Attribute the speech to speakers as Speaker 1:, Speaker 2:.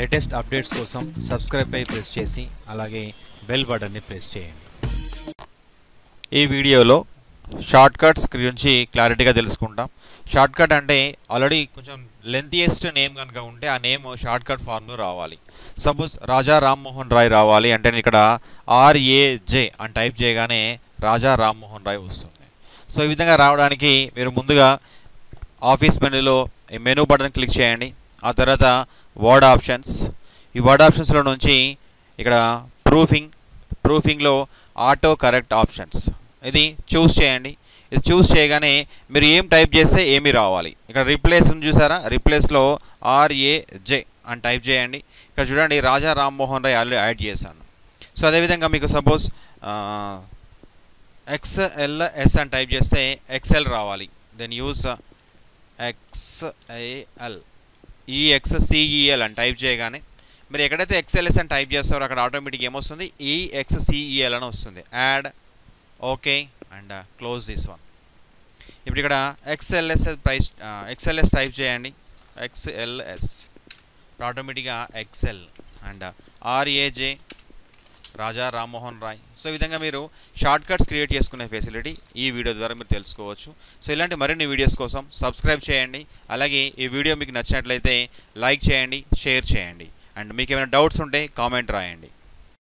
Speaker 1: latest updates కోసం subscribe పై press చేసి అలాగే బెల్ బటన్ని ప్రెస్ చేయండి ఈ వీడియోలో షార్ట్ కట్స్ గురించి క్లారిటీగా తెలుసుకుంటాం షార్ట్ కట్ అంటే ఆల్రెడీ కొంచెం లెంతియెస్ట్ నేమ్ కనుక ఉంటే ఆ నేమ్ షార్ట్ కట్ ఫామ్లో రావాలి సపోజ్ రాజా రామ్మోహన్ రాయ్ రావాలి అంటే నేను ఇక్కడ ఆర్ఏజే అని టైప్ చేయగానే రాజా రామ్మోహన్ రాయ్ వస్తుంది సో ఈ విధంగా రావడానికి మీరు ముందుగా ఆఫీస్ మెనూలో ఈ మెనూ బటన్ క్లిక్ చేయండి ఆ తర్వాత వర్డ్ ఆప్షన్స్ ఈ వర్డ్ ఆప్షన్స్లో నుంచి ఇక్కడ ప్రూఫింగ్ ప్రూఫింగ్లో ఆటో కరెక్ట్ ఆప్షన్స్ ఇది చూస్ చేయండి ఇది చూస్ చేయగానే మీరు ఏం టైప్ చేస్తే ఏమి రావాలి ఇక్కడ రిప్లేస్ చూసారా రిప్లేస్లో ఆర్ఏజే అని టైప్ చేయండి ఇక్కడ చూడండి రాజా రామ్మోహన్ రాయ్ ఆల్రెడీ యాడ్ చేశాను సో అదేవిధంగా మీకు సపోజ్ ఎక్స్ఎల్ఎస్ అని టైప్ చేస్తే ఎక్స్ఎల్ రావాలి దెన్ యూస్ ఎక్స్ఏఎల్ ఈఎక్స్సిఈఎల్ అని టైప్ చేయగానే మీరు ఎక్కడైతే ఎక్స్ఎల్ఎస్ అని టైప్ చేస్తారో అక్కడ ఆటోమేటిక్ ఏమొస్తుంది ఈఎక్స్సిఈఎల్ అని వస్తుంది add okay and close this one ఇప్పుడు ఇక్కడ ఎక్స్ఎల్ఎస్ ప్రైస్ ఎక్స్ఎల్ఎస్ టైప్ చేయండి ఎక్స్ఎల్ఎస్ ఆటోమేటిక్గా excel and R A J Raja Rammohan Roy so ఈ విధంగా మీరు షార్ట్ కట్స్ క్రియేట్ చేసుకునే ఫెసిలిటీ ఈ వీడియో ద్వారా మీరు తెలుసుకోవచ్చు సో ఇలాంటి మరిన్ని వీడియోస్ కోసం సబ్స్క్రైబ్ చేయండి అలాగే ఈ వీడియో మీకు నచ్చినట్లయితే లైక్ చేయండి షేర్ చేయండి అండ్ మీకు ఏమైనా డౌట్స్ ఉంటే కామెంట్ రాయండి